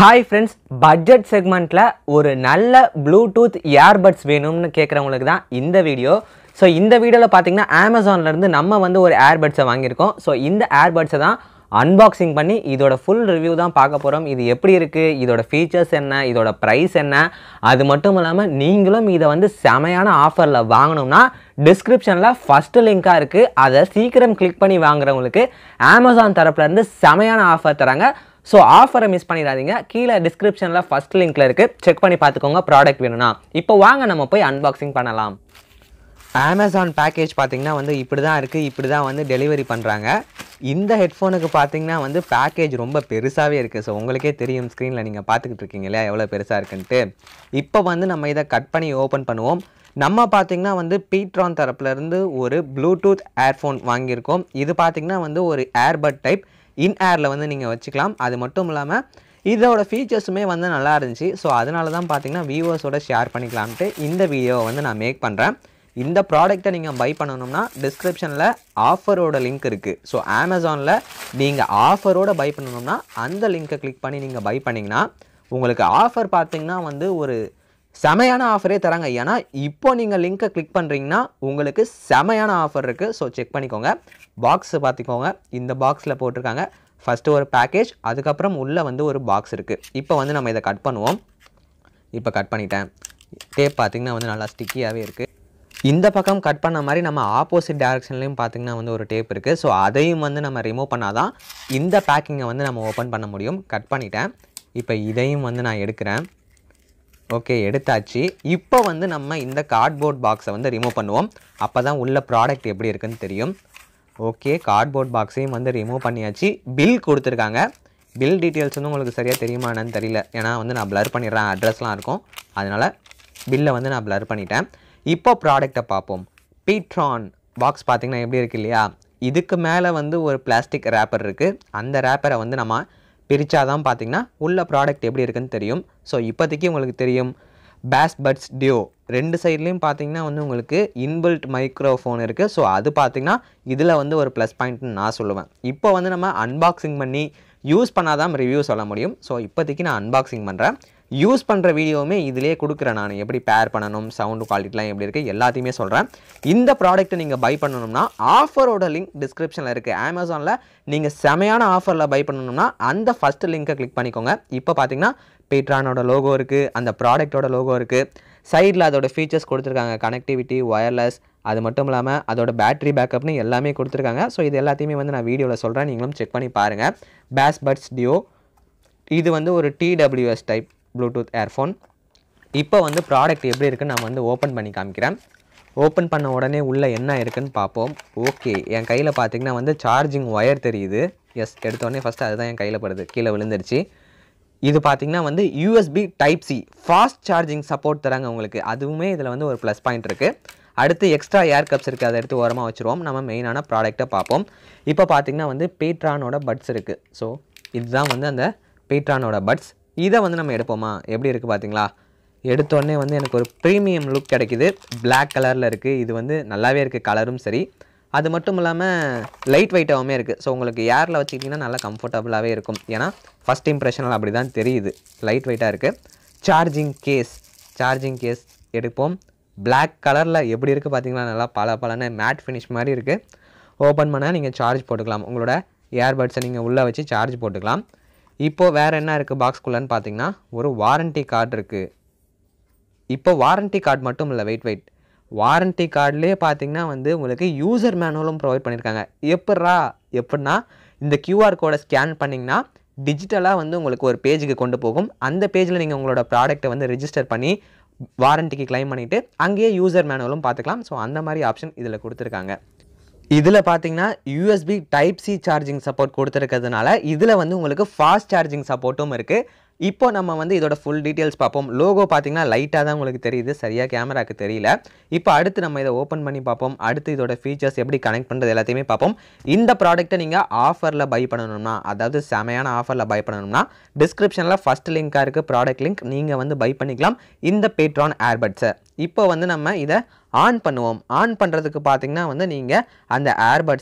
hi friends budget செக்மெண்ட்டில் ஒரு நல்ல ப்ளூடூத் இயர்பட்ஸ் வேணும்னு கேட்குறவங்களுக்கு தான் இந்த வீடியோ ஸோ இந்த வீடியோவில் பார்த்தீங்கன்னா அமேசான்லேருந்து நம்ம வந்து ஒரு ஏர்பட்ஸை வாங்கியிருக்கோம் ஸோ இந்த ஏர்பட்ஸை தான் அன்பாக்சிங் பண்ணி இதோட ஃபுல் ரிவ்யூ தான் பார்க்க போகிறோம் இது எப்படி இருக்குது இதோட ஃபீச்சர்ஸ் என்ன இதோட ப்ரைஸ் என்ன அது மட்டும் இல்லாமல் நீங்களும் இதை வந்து செமையான ஆஃபரில் வாங்கணும்னா டிஸ்கிரிப்ஷனில் ஃபஸ்ட்டு லிங்காக இருக்குது அதை சீக்கிரம் கிளிக் பண்ணி வாங்குறவங்களுக்கு அமேசான் தரப்புலேருந்து செமையான ஆஃபர் தராங்க ஸோ ஆஃபரை மிஸ் பண்ணிடாதீங்க கீழே டிஸ்கிரிப்ஷனில் ஃபஸ்ட் லிங்க்ல இருக்குது செக் பண்ணி பார்த்துக்கோங்க ப்ராடக்ட் வேணும்னா இப்போ வாங்க நம்ம போய் அன்பாக்சிங் பண்ணலாம் அமேசான் பேக்கேஜ் பார்த்தீங்கன்னா வந்து இப்படி தான் இருக்குது இப்படி தான் வந்து டெலிவரி பண்ணுறாங்க இந்த ஹெட்ஃபோனுக்கு பார்த்தீங்கன்னா வந்து பேக்கேஜ் ரொம்ப பெருசாகவே இருக்குது ஸோ உங்களுக்கே தெரியும் ஸ்க்ரீனில் நீங்கள் பார்த்துக்கிட்டு இருக்கீங்க இல்லையா எவ்வளோ பெருசாக இருக்குன்ட்டு இப்போ வந்து நம்ம இதை கட் பண்ணி ஓப்பன் பண்ணுவோம் நம்ம பார்த்தீங்கன்னா வந்து பீட்ரான் தரப்புலேருந்து ஒரு ப்ளூடூத் ஏர்ஃபோன் வாங்கியிருக்கோம் இது பார்த்தீங்கன்னா வந்து ஒரு ஏர்பட் டைப் இன் ஏரில் வந்து நீங்கள் வச்சுக்கலாம் அது மட்டும் இல்லாமல் இதோட ஃபீச்சர்ஸுமே வந்து நல்லா இருந்துச்சு ஸோ அதனால தான் பார்த்தீங்கன்னா வியூவர்ஸோட ஷேர் பண்ணிக்கலாம்ட்டு இந்த வீடியோவை வந்து நான் மேக் பண்ணுறேன் இந்த ப்ராடக்ட்டை நீங்கள் பை பண்ணணும்னா டிஸ்கிரிப்ஷனில் ஆஃபரோட லிங்க் இருக்குது ஸோ அமேசானில் நீங்கள் ஆஃபரோட பை பண்ணணும்னா அந்த லிங்க்கை கிளிக் பண்ணி நீங்கள் பை பண்ணிங்கன்னா உங்களுக்கு ஆஃபர் பார்த்தீங்கன்னா வந்து ஒரு செமையான ஆஃபரே தராங்க ஏன்னா இப்போ நீங்கள் லிங்க்கை கிளிக் பண்ணுறீங்கன்னா உங்களுக்கு செமையான ஆஃபர் இருக்குது ஸோ செக் பண்ணிக்கோங்க பாக்ஸ் பார்த்துக்கோங்க இந்த பாக்ஸில் போட்டிருக்காங்க ஃபஸ்ட்டு ஒரு பேக்கேஜ் அதுக்கப்புறம் உள்ளே வந்து ஒரு பாக்ஸ் இருக்குது இப்போ வந்து நம்ம இதை கட் பண்ணுவோம் இப்போ கட் பண்ணிட்டேன் டேப் பார்த்திங்கன்னா வந்து நல்லா ஸ்டிக்கியாகவே இருக்குது இந்த பக்கம் கட் பண்ண மாதிரி நம்ம ஆப்போசிட் டேரக்ஷன்லேயும் பார்த்திங்கன்னா வந்து ஒரு டேப் இருக்குது ஸோ அதையும் வந்து நம்ம ரிமூவ் பண்ணால் தான் இந்த பேக்கிங்கை வந்து நம்ம ஓப்பன் பண்ண முடியும் கட் பண்ணிட்டேன் இப்போ இதையும் வந்து நான் எடுக்கிறேன் ஓகே எடுத்தாச்சு இப்போ வந்து நம்ம இந்த கார்ட்போர்ட் பாக்ஸை வந்து ரிமூவ் பண்ணுவோம் அப்போ தான் உள்ள ப்ராடக்ட் எப்படி இருக்குன்னு தெரியும் ஓகே கார்ட்போர்ட் பாக்ஸையும் வந்து ரிமூவ் பண்ணியாச்சு பில் கொடுத்துருக்காங்க பில் டீட்டெயில்ஸ் வந்து உங்களுக்கு சரியாக தெரியுமா என்னன்னு தெரியல ஏன்னா வந்து நான் ப்ளர் பண்ணிடுறேன் அட்ரஸ்லாம் இருக்கும் அதனால் பில்லை வந்து நான் ப்ளர் பண்ணிட்டேன் இப்போ ப்ராடக்ட்டை பார்ப்போம் பீட்ரான் பாக்ஸ் பார்த்தீங்கன்னா எப்படி இருக்கு இல்லையா இதுக்கு மேலே வந்து ஒரு பிளாஸ்டிக் ரேப்பர் இருக்குது அந்த ரேப்பரை வந்து நம்ம பிரித்தா தான் பார்த்தீங்கன்னா உள்ள ப்ராடக்ட் எப்படி இருக்குன்னு தெரியும் ஸோ இப்போதைக்கு உங்களுக்கு தெரியும் பேஸ் பட்ஸ் டியோ ரெண்டு சைட்லேயும் பார்த்தீங்கன்னா வந்து உங்களுக்கு இன்பில்ட் மைக்ரோஃபோன் இருக்குது ஸோ அது பார்த்தீங்கன்னா இதில் வந்து ஒரு ப்ளஸ் பாயிண்ட்னு நான் சொல்லுவேன் இப்போ வந்து நம்ம அன்பாக்சிங் பண்ணி யூஸ் பண்ணாதான் ரிவ்யூ சொல்ல முடியும் ஸோ இப்போதைக்கு நான் அன்பாக்சிங் பண்ணுறேன் யூஸ் பண்ணுற வீடியோவுமே இதிலே கொடுக்குறேன் நான் எப்படி பேர் பண்ணணும் சவுண்டு குவாலிட்டிலாம் எப்படி இருக்குது எல்லாத்தையுமே சொல்கிறேன் இந்த ப்ராடக்ட்டை நீங்கள் பை பண்ணணும்னா ஆஃபரோட லிங்க் டிஸ்கிரிப்ஷனில் இருக்குது அமேசானில் நீங்கள் செமையான ஆஃபரில் பை பண்ணணும்னா அந்த ஃபஸ்ட்டு லிங்க்கை கிளிக் பண்ணிக்கோங்க இப்போ பார்த்தீங்கன்னா பேட்ரானோட லோகோ இருக்குது அந்த ப்ராடக்ட்டோட லோகோ இருக்குது சைடில் அதோட ஃபீச்சர்ஸ் கொடுத்துருக்காங்க கனெக்டிவிட்டி ஒயர்லெஸ் அது மட்டும் இல்லாமல் அதோட பேட்டரி பேக்கப்னு எல்லாமே கொடுத்துருக்காங்க ஸோ இது எல்லாத்தையுமே வந்து நான் வீடியோவில் சொல்கிறேன் நீங்களும் செக் பண்ணி பாருங்கள் பேஸ் பட்ஸ் டியோ இது வந்து ஒரு டிடபிள்யூஎஸ் டைப் ப்ளூடூத் ஏர்ஃபோன் இப்போ வந்து ப்ராடக்ட் எப்படி இருக்குன்னு நான் வந்து ஓப்பன் பண்ணி காமிக்கிறேன் ஓப்பன் பண்ண உடனே உள்ளே என்ன இருக்குன்னு பார்ப்போம் ஓகே என் கையில் பார்த்தீங்கன்னா வந்து சார்ஜிங் ஒயர் தெரியுது எஸ் எடுத்தோடனே ஃபஸ்ட்டு அதுதான் என் கையில் படுது கீழே விழுந்துருச்சு இது பார்த்தீங்கன்னா வந்து USB type C fast charging support தராங்க உங்களுக்கு அதுவுமே இதில் வந்து ஒரு ப்ளஸ் பாயிண்ட் இருக்குது அடுத்து எக்ஸ்ட்ரா ஏர் கப்ஸ் இருக்குது அதை எடுத்து ஓரமாக வச்சுருவோம் நம்ம மெயினான ப்ராடக்ட்டை பார்ப்போம் இப்போ பார்த்தீங்கன்னா வந்து பேட்ரானோட பட்ஸ் இருக்குது ஸோ இதுதான் வந்து அந்த பேட்ரானோட பட்ஸ் இதை வந்து நம்ம எடுப்போமா எப்படி இருக்குது பார்த்தீங்களா எடுத்தோடனே வந்து எனக்கு ஒரு ப்ரீமியம் லுக் கிடைக்குது பிளாக் கலரில் இருக்குது இது வந்து நல்லாவே இருக்குது கலரும் சரி அது மட்டும் இல்லாமல் லைட் வெயிட்டாகவுமே இருக்குது ஸோ உங்களுக்கு ஏரில் வச்சுக்கிட்டிங்கன்னா நல்லா கம்ஃபர்டபுளாகவே இருக்கும் ஏன்னா ஃபஸ்ட் இம்ப்ரெஷனில் அப்படி தான் தெரியுது லைட் வெயிட்டாக இருக்குது சார்ஜிங் கேஸ் சார்ஜிங் கேஸ் எடுப்போம் பிளாக் கலரில் எப்படி இருக்குது பார்த்தீங்களா நல்லா பல பலன்னு மேட் ஃபினிஷ் மாதிரி இருக்குது ஓப்பன் பண்ணால் நீங்கள் சார்ஜ் போட்டுக்கலாம் உங்களோட ஏர்பட்ஸை நீங்கள் உள்ளே வச்சு சார்ஜ் போட்டுக்கலாம் இப்போது வேறு என்ன இருக்குது பாக்ஸ்குள்ளேன்னு பார்த்தீங்கன்னா ஒரு வாரண்ட்டி கார்டு இருக்குது இப்போ வாரண்ட்டி கார்டு மட்டும் இல்லை வெயிட் வெயிட் வாரண்ட்டி கார்டுலேயே பார்த்தீங்கன்னா வந்து உங்களுக்கு யூசர் மேனுவலும் ப்ரொவைட் பண்ணியிருக்காங்க எப்பட்றா எப்படின்னா இந்த கியூஆர் கோடை ஸ்கேன் பண்ணிங்கன்னா டிஜிட்டலாக வந்து உங்களுக்கு ஒரு பேஜுக்கு கொண்டு போகும் அந்த பேஜில் நீங்கள் உங்களோட ப்ராடக்ட்டை வந்து ரிஜிஸ்டர் பண்ணி வாரண்டிக்கு கிளைம் பண்ணிவிட்டு அங்கேயே யூசர் மேனுவலும் பார்த்துக்கலாம் ஸோ அந்த மாதிரி ஆப்ஷன் இதில் கொடுத்துருக்காங்க இதில் பார்த்தீங்கன்னா USB type C charging support கொடுத்துருக்கிறதுனால இதில் வந்து உங்களுக்கு ஃபாஸ்ட் சார்ஜிங் சப்போர்ட்டும் இருக்குது இப்போ நம்ம வந்து இதோட ஃபுல் டீட்டெயில்ஸ் பார்ப்போம் லோகோ பார்த்தீங்கன்னா லைட்டாக தான் உங்களுக்கு தெரியுது சரியாக கேமராக்கு தெரியல இப்போ அடுத்து நம்ம இதை ஓப்பன் பண்ணி பார்ப்போம் அடுத்து இதோட ஃபீச்சர்ஸ் எப்படி கனெக்ட் பண்ணுறது எல்லாத்தையுமே பார்ப்போம் இந்த ப்ராடக்ட்டை நீங்கள் ஆஃபரில் பை பண்ணணும்னா அதாவது செமையான ஆஃபரில் பை பண்ணணும்னா டிஸ்கிரிப்ஷனில் ஃபஸ்ட் லிங்காக இருக்குது ப்ராடக்ட் லிங்க் நீங்கள் வந்து பை பண்ணிக்கலாம் இந்த பேட்ரான் ஏர்பட்ஸை இப்போ வந்து நம்ம இதை ஆன் பண்ணுவோம் ஆன் பண்ணுறதுக்கு பார்த்தீங்கன்னா வந்து நீங்கள் அந்த ஏர்பட்ஸில்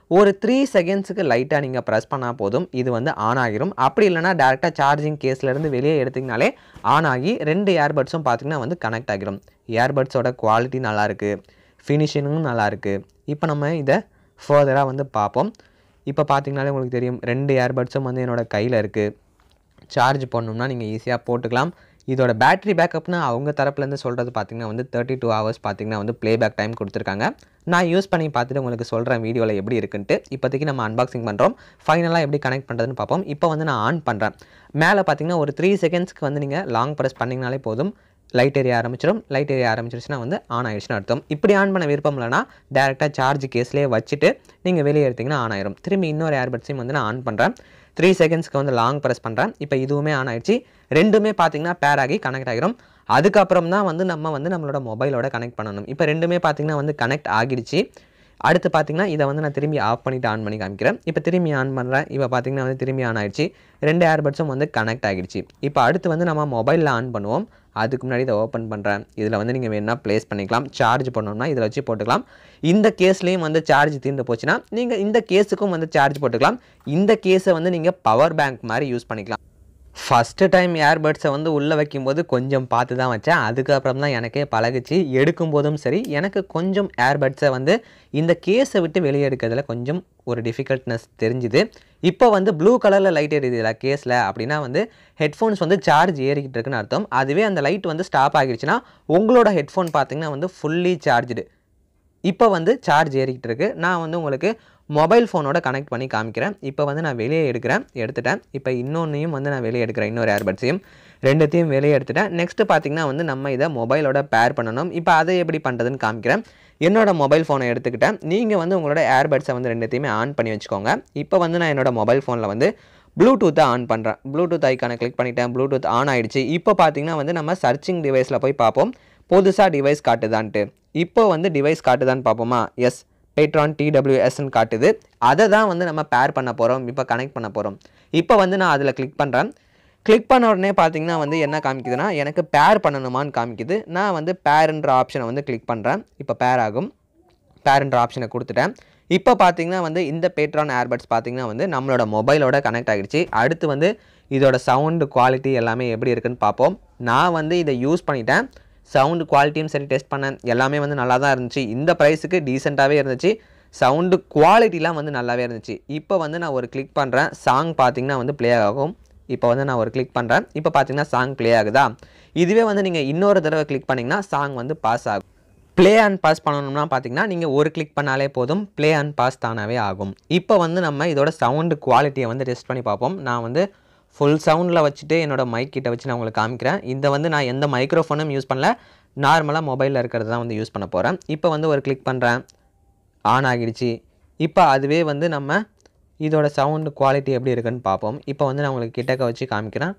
ஒரு த்ரீ செகண்ட்ஸுக்கு லைட்டாக நீங்கள் ப்ரெஸ் பண்ணால் போதும் இது வந்து ஆன் ஆகிரும் அப்படி இல்லைனா டேரெக்டாக சார்ஜிங் கேஸ்லேருந்து வெளியே எடுத்திங்கனாலே ஆன் ஆகி ரெண்டு ஏர்பட்ஸும் பார்த்தீங்கன்னா வந்து கனெக்ட் ஆகிரும் ஏர்பட்ஸோட குவாலிட்டி நல்லாயிருக்கு ஃபினிஷிங்கும் நல்லாயிருக்கு இப்போ நம்ம இதை ஃபர்தராக வந்து பார்ப்போம் இப்போ பார்த்தீங்கனாலே உங்களுக்கு தெரியும் ரெண்டு ஏர்பட்ஸும் வந்து என்னோட கையில் இருக்குது சார்ஜ் பண்ணணும்னா நீங்கள் ஈஸியாக போட்டுக்கலாம் இதோட பேட்டரி பேக்கப்னு அவங்க தரப்புலேருந்து சொல்கிறது பார்த்தீங்கன்னா வந்து தேர்ட்டி டூ ஹவர்ஸ் பார்த்தீங்கன்னா வந்து ப்ளேபேக் டைம் கொடுத்துருக்காங்க நான் யூஸ் பண்ணி பார்த்துட்டு உங்களுக்கு சொல்கிறேன் வீடியோவில் எப்படி இருக்குன்ட்டு இப்போதைக்கு நம்ம அன்பாக்சிங் பண்ணுறோம் ஃபைனலாக எப்படி கனெக்ட் பண்ணுறதுன்னு பார்ப்போம் இப்போ வந்து நான் ஆன் பண்ணுறேன் மேலே பார்த்தீங்கன்னா ஒரு த்ரீ செகண்ட்ஸ்க்கு வந்து நீங்கள் லாங் ப்ரெஸ் பண்ணிங்கனாலே போதும் லைட் எரிய ஆரம்பிச்சிடும் லைட் எரிய ஆரம்பிச்சிருச்சுன்னா வந்து ஆன் ஆயிடுச்சுன்னு அர்த்தம் இப்படி ஆன் பண்ண விருப்பம் இல்லைனா டேரெக்டாக சார்ஜ் கேஸ்லேயே வச்சுட்டு நீங்கள் வெளியே எடுத்திங்கன்னா ஆன் ஆயிரும் திரும்பி இன்னொரு ஏர்பட்ஸையும் வந்து நான் ஆன் பண்ணுறேன் த்ரீ செகண்ட்ஸ்க்கு வந்து லாங் ப்ரெஸ் பண்ணுறேன் இப்போ இதுவுமே ஆன் ஆயிடுச்சு ரெண்டுமே பார்த்தீங்கன்னா பேர் ஆகி கனெக்ட் ஆகிரும் அதுக்கப்புறம் தான் வந்து நம்ம வந்து நம்மளோட மொபைலோட கனெக்ட் பண்ணணும் இப்போ ரெண்டுமே பார்த்தீங்கன்னா வந்து கனெக்ட் ஆகிடுச்சு அடுத்து பார்த்தீங்கன்னா இதை வந்து நான் திரும்பி ஆஃப் பண்ணிவிட்டு ஆன் பண்ணி காமிக்கிறேன் இப்போ திரும்பி ஆன் பண்ணுறேன் இப்போ பார்த்தீங்கன்னா வந்து திரும்பி ஆன் ஆயிடுச்சு ரெண்டு ஏர்பட்ஸும் வந்து கனெக்ட் ஆகிடுச்சு இப்போ அடுத்து வந்து நம்ம மொபைலில் ஆன் பண்ணுவோம் அதுக்கு முன்னாடி இதை ஓப்பன் பண்ணுறேன் இதில் வந்து நீங்கள் வேணா ப்ளேஸ் பண்ணிக்கலாம் சார்ஜ் பண்ணணும்னா இதில் வச்சு போட்டுக்கலாம் இந்த கேஸ்லேயும் வந்து சார்ஜ் தீர்ந்து போச்சுன்னா நீங்கள் இந்த கேஸுக்கும் வந்து சார்ஜ் போட்டுக்கலாம் இந்த கேஸை வந்து நீங்கள் பவர் பேங்க் மாதிரி யூஸ் பண்ணிக்கலாம் ஃபஸ்ட்டு டைம் ஏர்பட்ஸை வந்து உள்ளே வைக்கும்போது கொஞ்சம் பார்த்து தான் வச்சேன் அதுக்கப்புறம் தான் எனக்கே பழகுச்சு எடுக்கும் போதும் சரி எனக்கு கொஞ்சம் ஏர்பட்ஸை வந்து இந்த கேஸை விட்டு வெளியே எடுக்கிறதுல கொஞ்சம் ஒரு டிஃபிகல்ட்னஸ் தெரிஞ்சுது இப்போ வந்து ப்ளூ கலரில் லைட் எரியுதுல கேஸில் அப்படின்னா வந்து ஹெட்ஃபோன்ஸ் வந்து சார்ஜ் ஏறிக்கிட்டு இருக்குன்னு அர்த்தம் அதுவே அந்த லைட் வந்து ஸ்டாப் ஆகிடுச்சுன்னா உங்களோட ஹெட்ஃபோன் பார்த்தீங்கன்னா வந்து ஃபுல்லி சார்ஜ்டு இப்போ வந்து சார்ஜ் ஏறிக்கிட்டு இருக்கு நான் வந்து உங்களுக்கு மொபைல் ஃபோனோட கனெக்ட் பண்ணி காமிக்கிறேன் இப்போ வந்து நான் வெளியே எடுக்கிறேன் எடுத்துட்டேன் இப்போ இன்னொன்றையும் வந்து நான் வெளியே எடுக்கிறேன் இன்னொரு ஏர்பட்ஸையும் ரெண்டுத்தையும் வெளியே எடுத்துட்டேன் நெக்ஸ்ட்டு பார்த்தீங்கன்னா வந்து நம்ம இதை மொபைலோட பேர் பண்ணணும் இப்போ அதை எப்படி பண்ணுறதுன்னு காமிக்கிறேன் என்னோட மொபைல் ஃபோனை எடுத்துக்கிட்டேன் நீங்கள் வந்து உங்களோட ஏர்பட்ஸை வந்து ரெண்டுத்தையுமே ஆன் பண்ணி வச்சுக்கோங்க இப்போ வந்து நான் என்னோட மொபைல் ஃபோனில் வந்து ப்ளூடூத்தை ஆன் பண்ணுறேன் ப்ளூடூத் ஐக்கானை கிளிக் பண்ணிட்டேன் ப்ளூடூத் ஆன் ஆயிடுச்சு இப்போ பார்த்தீங்கன்னா வந்து நம்ம சர்ச்சிங் டிவைஸில் போய் பார்ப்போம் புதுசாக டிவைஸ் காட்டுதான்ட்டு இப்போ வந்து டிவைஸ் காட்டுதான்னு பார்ப்போமா எஸ் பேட்ரான் டிடபிள்யூஎஸ்ன்னு காட்டுது அதை தான் வந்து நம்ம பேர் பண்ண போகிறோம் இப்போ கனெக்ட் பண்ண போகிறோம் இப்போ வந்து நான் அதில் கிளிக் பண்ணுறேன் கிளிக் பண்ண உடனே பார்த்தீங்கன்னா வந்து என்ன காமிக்குதுன்னா எனக்கு பேர் பண்ணணுமான்னு காமிக்குது நான் வந்து பேருன்ற ஆப்ஷனை வந்து கிளிக் பண்ணுறேன் இப்போ பேர் ஆகும் பேருன்ற ஆப்ஷனை கொடுத்துட்டேன் இப்போ பார்த்தீங்கன்னா வந்து இந்த பேட்ரான் ஏர்பட்ஸ் பார்த்தீங்கன்னா வந்து நம்மளோட மொபைலோட கனெக்ட் ஆகிடுச்சு அடுத்து வந்து இதோட சவுண்டு குவாலிட்டி எல்லாமே எப்படி இருக்குன்னு பார்ப்போம் நான் வந்து இதை யூஸ் பண்ணிட்டேன் சவுண்டு குவாலிட்டியும் சரி டெஸ்ட் பண்ணேன் எல்லாமே வந்து நல்லா தான் இருந்துச்சு இந்த ப்ரைஸுக்கு டீசெண்டாகவே இருந்துச்சு சவுண்டு குவாலிட்டிலாம் வந்து நல்லாவே இருந்துச்சு இப்போ வந்து நான் ஒரு கிளிக் பண்ணுறேன் சாங் பார்த்தீங்கன்னா வந்து ப்ளே ஆகும் இப்போ வந்து நான் ஒரு கிளிக் பண்ணுறேன் இப்போ பார்த்தீங்கன்னா சாங் ப்ளே ஆகுதா இதுவே வந்து நீங்கள் இன்னொரு தடவை கிளிக் பண்ணிங்கன்னா சாங் வந்து பாஸ் ஆகும் ப்ளே அண்ட் பாஸ் பண்ணணும்னா பார்த்தீங்கன்னா நீங்கள் ஒரு கிளிக் பண்ணாலே போதும் ப்ளே அண்ட் பாஸ் தானாகவே ஆகும் இப்போ வந்து நம்ம இதோட சவுண்டு குவாலிட்டியை வந்து டெஸ்ட் பண்ணி பார்ப்போம் நான் வந்து ஃபுல் சவுண்டில் வச்சுட்டு என்னோட மைக் கிட்ட வச்சு நான் உங்களுக்கு காமிக்கிறேன் இந்த வந்து நான் எந்த மைக்ரோஃபோனும் யூஸ் பண்ணல நார்மலாக மொபைலில் இருக்கிறது தான் வந்து யூஸ் பண்ண போகிறேன் இப்போ வந்து ஒரு கிளிக் பண்ணுறேன் ஆன் ஆகிடுச்சு இப்போ அதுவே வந்து நம்ம இதோட சவுண்டு குவாலிட்டி எப்படி இருக்குன்னு பார்ப்போம் இப்போ வந்து நான் உங்களுக்கு கிட்டக்க வச்சு காமிக்கிறேன்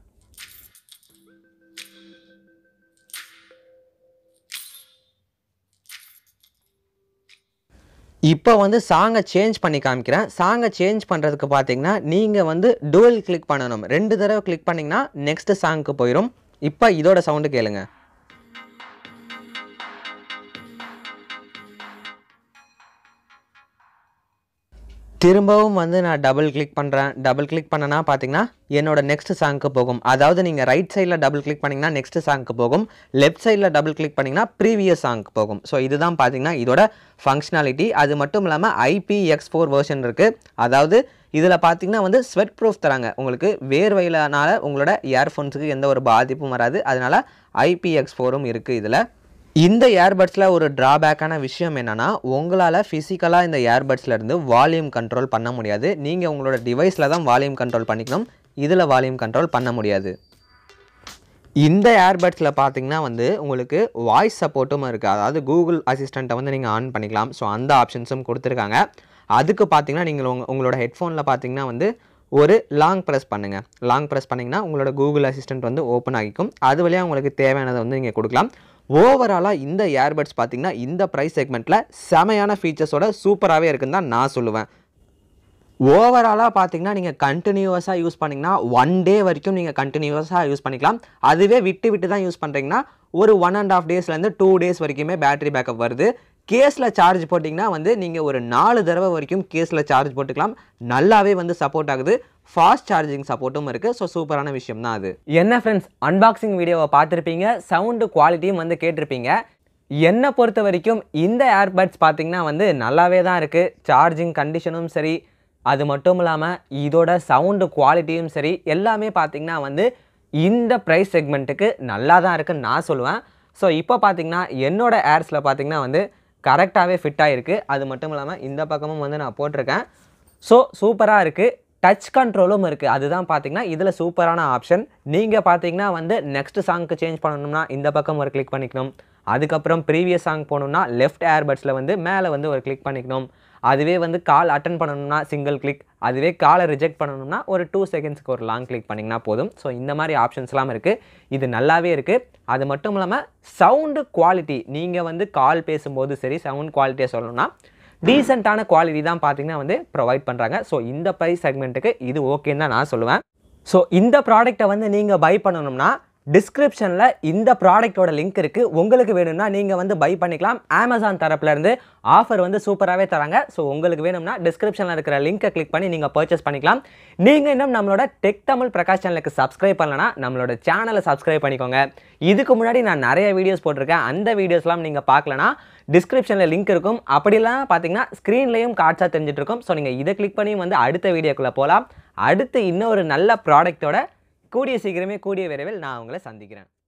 இப்போ வந்து சாங்கை சேஞ்ச் பண்ணி காமிக்கிறேன் சாங்கை சேஞ்ச் பண்ணுறதுக்கு பார்த்தீங்கன்னா நீங்கள் வந்து டூவல் கிளிக் பண்ணணும் ரெண்டு தடவை கிளிக் பண்ணிங்கன்னா நெக்ஸ்ட் சாங்க்கு போயிடும் இப்போ இதோட சவுண்டு கேளுங்க திரும்பவும் வந்து நான் டபுள் கிளிக் பண்ணுறேன் டபுள் கிளிக் பண்ணனா பார்த்தீங்கன்னா என்னோட நெக்ஸ்ட் சாங்க்கு போகும் அதாவது நீங்கள் ரைட் சைடில் டபுள் கிளிக் பண்ணிங்கன்னா நெக்ஸ்ட் சாங்க்கு போகும் லெஃப்ட் சைடில் டபுள் கிளிக் பண்ணிங்கன்னா ப்ரீவியஸ் சாங்க்கு போகும் ஸோ இதுதான் பார்த்தீங்கன்னா இதோட ஃபங்க்ஷனாலிட்டி அது மட்டும் இல்லாமல் ஐபிஎக்ஸ் ஃபோர் வெர்ஷன் இருக்குது அதாவது இதில் பார்த்தீங்கன்னா வந்து ஸ்வெட் ப்ரூஃப் தராங்க உங்களுக்கு வேர்வையிலனால உங்களோட இயர்ஃபோன்ஸுக்கு எந்த ஒரு பாதிப்பும் வராது அதனால ஐபிஎக்ஸ் ஃபோரும் இருக்குது இதில் இந்த ஏர்பட்ஸில் ஒரு ட்ராபேக்கான விஷயம் என்னென்னா உங்களால் ஃபிசிக்கலாக இந்த ஏர்பட்ஸில் இருந்து வால்யூம் கண்ட்ரோல் பண்ண முடியாது நீங்கள் உங்களோட டிவைஸில் தான் வால்யூம் கண்ட்ரோல் பண்ணிக்கணும் இதில் வால்யூம் கண்ட்ரோல் பண்ண முடியாது இந்த ஏர்பட்ஸில் பார்த்தீங்கன்னா வந்து உங்களுக்கு வாய்ஸ் சப்போர்ட்டும் இருக்குது அதாவது கூகுள் அசிஸ்டண்ட்டை வந்து நீங்கள் ஆன் பண்ணிக்கலாம் ஸோ அந்த ஆப்ஷன்ஸும் கொடுத்துருக்காங்க அதுக்கு பார்த்தீங்கன்னா நீங்கள் உங்க உங்களோட ஹெட்ஃபோனில் பார்த்தீங்கன்னா வந்து ஒரு லாங் ப்ரெஸ் பண்ணுங்கள் லாங் ப்ரெஸ் பண்ணிங்கன்னா உங்களோட கூகுள் அசிஸ்டண்ட் வந்து ஓப்பன் ஆகிக்கும் அது வழியாக உங்களுக்கு தேவையானதை வந்து நீங்கள் கொடுக்கலாம் ஓவராலாக இந்த ஏர்பட்ஸ் பார்த்தீங்கன்னா இந்த ப்ரைஸ் செக்மெண்ட்டில் செமையான ஃபீச்சர்ஸோட சூப்பராகவே இருக்குன்னு தான் நான் சொல்லுவேன் ஓவராலாக பார்த்தீங்கன்னா நீங்கள் கண்டினியூவஸாக யூஸ் பண்ணிங்கன்னா ஒன் டே வரைக்கும் நீங்கள் கண்டினியூவஸாக யூஸ் பண்ணிக்கலாம் அதுவே விட்டு விட்டு தான் யூஸ் பண்ணுறீங்கன்னா ஒரு ஒன் அண்ட் ஆஃப் டேஸ்லேருந்து டூ டேஸ் வரைக்குமே பேட்டரி பேக்கப் வருது கேஸில் சார்ஜ் போட்டிங்கன்னா வந்து நீங்கள் ஒரு நாலு தடவை வரைக்கும் கேஸில் சார்ஜ் போட்டுக்கலாம் நல்லாவே வந்து சப்போர்ட் ஆகுது ஃபாஸ்ட் சார்ஜிங் சப்போர்ட்டும் இருக்குது ஸோ சூப்பரான விஷயம் தான் அது என்ன ஃப்ரெண்ட்ஸ் அன்பாக்சிங் வீடியோவை பார்த்துருப்பீங்க சவுண்டு குவாலிட்டியும் வந்து கேட்டிருப்பீங்க என்னை பொறுத்த வரைக்கும் இந்த ஏர்பட்ஸ் பார்த்தீங்கன்னா வந்து நல்லாவே தான் இருக்குது சார்ஜிங் கண்டிஷனும் சரி அது மட்டும் இல்லாமல் இதோட சவுண்டு குவாலிட்டியும் சரி எல்லாமே பார்த்தீங்கன்னா வந்து இந்த ப்ரைஸ் செக்மெண்ட்டுக்கு நல்லா தான் இருக்குன்னு நான் சொல்லுவேன் ஸோ இப்போ பார்த்தீங்கன்னா என்னோட ஏர்ஸில் பார்த்தீங்கன்னா வந்து கரெக்டாகவே ஃபிட் ஆகிருக்கு அது மட்டும் இல்லாமல் இந்த பக்கமும் வந்து நான் போட்டிருக்கேன் ஸோ சூப்பராக இருக்குது டச் கண்ட்ரோலும் இருக்குது அதுதான் பார்த்தீங்கன்னா இதில் சூப்பரான ஆப்ஷன் நீங்கள் பார்த்தீங்கன்னா வந்து நெக்ஸ்ட் சாங்க்கு சேஞ்ச் பண்ணணும்னா இந்த பக்கம் ஒரு கிளிக் பண்ணிக்கணும் அதுக்கப்புறம் ப்ரீவியஸ் சாங் போகணும்னா லெஃப்ட் ஏர்பட்ஸில் வந்து மேலே வந்து ஒரு கிளிக் பண்ணிக்கணும் அதுவே வந்து கால் அட்டன் பண்ணணும்னா சிங்கிள் கிளிக் அதுவே காலை ரிஜெக்ட் பண்ணணும்னா ஒரு டூ செகண்ட்ஸ்க்கு ஒரு லாங் கிளிக் பண்ணிங்கன்னா போதும் ஸோ இந்த மாதிரி ஆப்ஷன்ஸ்லாம் இருக்குது இது நல்லாவே இருக்குது அது மட்டும் இல்லாமல் சவுண்டு குவாலிட்டி நீங்கள் வந்து கால் பேசும்போது சரி சவுண்ட் குவாலிட்டியை சொல்லணும்னா டீசெண்டான குவாலிட்டி தான் பார்த்தீங்கன்னா வந்து ப்ரொவைட் பண்ணுறாங்க ஸோ இந்த ப்ரைஸ் செக்மெண்ட்டுக்கு இது ஓகேன்னு தான் நான் சொல்லுவேன் ஸோ இந்த ப்ராடக்ட்டை வந்து நீங்கள் பை பண்ணணும்னா டிஸ்கிரிப்ஷனில் இந்த ப்ராடக்ட்டோட லிங்க் இருக்குது உங்களுக்கு வேணும்னா நீங்கள் வந்து பை பண்ணிக்கலாம் அமேசான் தரப்புலேருந்து ஆஃபர் வந்து சூப்பராகவே தராங்க ஸோ உங்களுக்கு வேணும்னா டிஸ்கிரிப்ஷனில் இருக்கிற லிங்க்கை கிளிக் பண்ணி நீங்கள் பர்ச்சேஸ் பண்ணிக்கலாம் நீங்கள் இன்னும் நம்மளோட டெக் தமிழ் பிரகாஷ் சேனலுக்கு சப்ஸ்கிரைப் பண்ணலனா நம்மளோட சேனலை சப்ஸ்கிரைப் பண்ணிக்கோங்க இதுக்கு முன்னாடி நான் நிறைய வீடியோஸ் போட்டிருக்கேன் அந்த வீடியோஸ்லாம் நீங்கள் பார்க்கலனா டிஸ்கிரிப்ஷனில் லிங்க் இருக்கும் அப்படிலாம் பார்த்தீங்கன்னா ஸ்க்ரீன்லேயும் காட்சாக தெரிஞ்சிட்டு இருக்கும் ஸோ நீங்கள் இதை கிளிக் பண்ணி வந்து அடுத்த வீடியோக்குள்ளே போகலாம் அடுத்து இன்னொரு நல்ல ப்ராடக்ட்டோட கூடிய சீக்கிரமே கூடிய விரைவில் நான் உங்களை சந்திக்கிறேன்